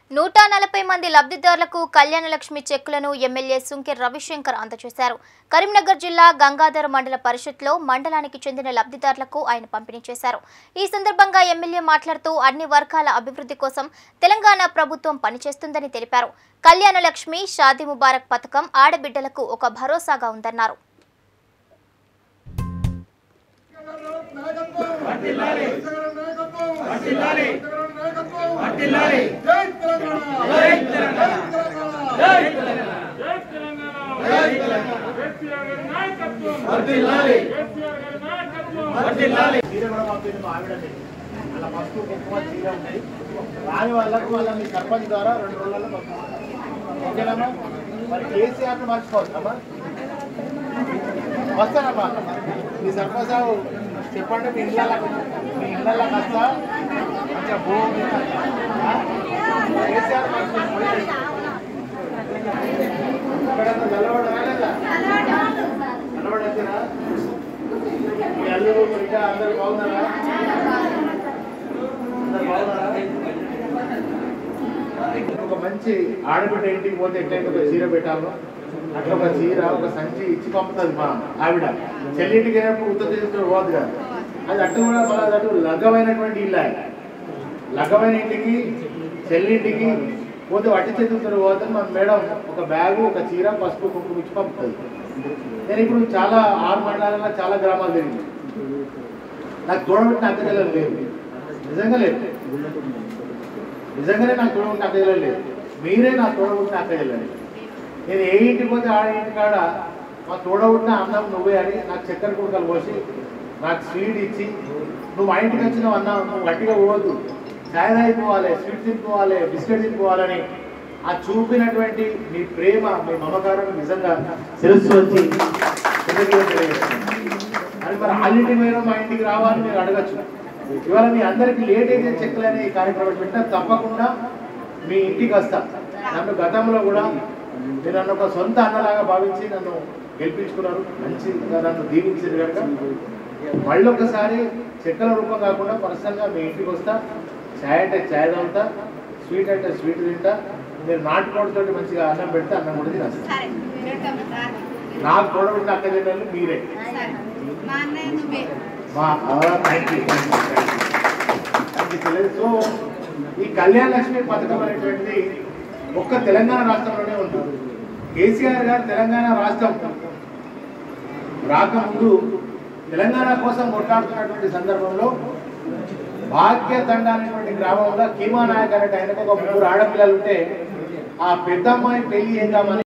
నూట నలభై మంది లబ్ధిదారులకు కళ్యాణలక్ష్మి చెక్కులను ఎమ్మెల్యే సుంకె రవిశంకర్ అందజేశారు కరీంనగర్ జిల్లా గంగాధర మండల పరిషత్లో మండలానికి చెందిన లబ్ధిదారులకు ఆయన పంపిణీ చేశారు ఈ సందర్భంగా ఎమ్మెల్యే మాట్లాడుతూ అన్ని వర్గాల అభివృద్ధి కోసం తెలంగాణ ప్రభుత్వం పనిచేస్తుందని తెలిపారు కళ్యాణలక్ష్మి షాదీ ముబారక్ పథకం ఆడబిడ్డలకు ఒక భరోసాగా ఉందన్నారు చీర కూడా పంపింది మా ఆవిడకి అలా పసుపు కుంకుమ చీర ఉన్నాయి రాని వాళ్ళకు వాళ్ళ మీ సర్పంచ్ ద్వారా రెండు రోజులలో పంపిస్తాం ఓకేనమ్మా మరి కేసీఆర్ మర్చిపోవద్దమ్మా వస్తానమ్మా మీ సర్పంచ్ రావు చెప్పండి మీ ఇళ్ళకి మీ ఇళ్ళకి వస్తా మంచిగా భూమి ఆ? కేసీఆర్ మర్చిపోయి ఇక్కడ నిలబడరా లేదా నిలబడొచ్చారా మీ అల్లుడు ఇంకా అందరు బాగున్నారా అందరు బాగున్నారా ఒక మంచి ఆడబిడ్డ ఇంటికి పోతే ఎట్లయితే ఒక చీర పెట్టాలో అట్లా ఒక చీర ఒక సంచి ఇచ్చి పంపుతుంది మా ఆవిడ చెల్లింటికి అయినప్పుడు ఉత్తర తీసుకుని పోదు కదా అది అట్టు కూడా మన అటు లగ్గమైనటువంటి ఇల్లు ఆయన లగ్గమైన ఇంటికి చెల్లింటికి పోతే వట్టి చేతులతో పోతే మన మేడం ఒక బ్యాగు ఒక చీర పసుపు కుంకుమ ఇచ్చి పంపుతుంది నేను ఇప్పుడు చాలా ఆరు మండలాలలో చాలా గ్రామాలు తిరిగి నాకు తోడబెట్టిన అక్కజల్లలు లేవు నిజంగా లేదు నిజంగానే నాకు తోడబుట్టిన అక్కజల్లలు లేదు మీరే నాకు తోడబుట్టిన అక్కజల్లని నేను ఏ ఇంటికి పోతే ఆ ఇంటి కాడ మా తోడబుట్టిన అన్నం నువ్వే అని నాకు చక్కెర కుడకలు పోసి నాకు స్వీట్ ఇచ్చి నువ్వు మా ఇంటికి వచ్చినావు అన్నా నువ్వు గట్టిగా పోవద్దు చాయ్ తాగిపోవాలి స్వీట్ తినిపోవాలి బిస్కెట్ తినిపోవాలని ఆ చూపినటువంటి మీ ప్రేమ మీ మమకారం నిజంగా శిరస్సు వచ్చి కృతజ్ఞతలు తెలియజేస్తున్నాను. అని మరి అల్లింటి మీరు మా ఇంటికి రావాలని మీరు అడగచ్చు ఇవాళ మీ అందరికి లేట్ అయితే చెక్కులు అనే ఈ కార్యక్రమం పెట్టినా తప్పకుండా మీ ఇంటికి వస్తా నన్ను గతంలో కూడా మీరు నన్ను ఒక సొంత అన్నలాగా భావించి నన్ను గెలిపించుకున్నారు మంచిగా నన్ను దీవించారు కనుక మళ్ళీ ఒకసారి చెక్కల రూపం కాకుండా పర్సనల్గా మీ ఇంటికి వస్తా చాయ్ అంటే చాయ్ తాగుతా స్వీట్ అంటే స్వీట్ తింటా మీరు నాటుకోడితోటి మంచిగా అన్నం పెడితే అన్నం కూడా తినేస్తా సరే వెల్కమ్ సార్ నాకు తోడబుట్టిన అక్క చెల్లెళ్ళు మీరే సరే మా అన్నయ్య నువ్వే మా థ్యాంక్ యూ సో ఈ కళ్యాణ లక్ష్మి పథకం అనేటువంటిది ఒక్క తెలంగాణ రాష్ట్రంలోనే ఉంటుంది కేసీఆర్ గారు తెలంగాణ రాష్ట్రం రాకముందు తెలంగాణ కోసం కొట్లాడుతున్నటువంటి సందర్భంలో భాగ్యతండ అనేటువంటి గ్రామంలో కీమా నాయక్ అనేటి ఆయనకు ఒక ముగ్గురు ఆడపిల్లలు ఉంటే ఆ పెద్దమ్మాయి పెళ్లి చేద్దామని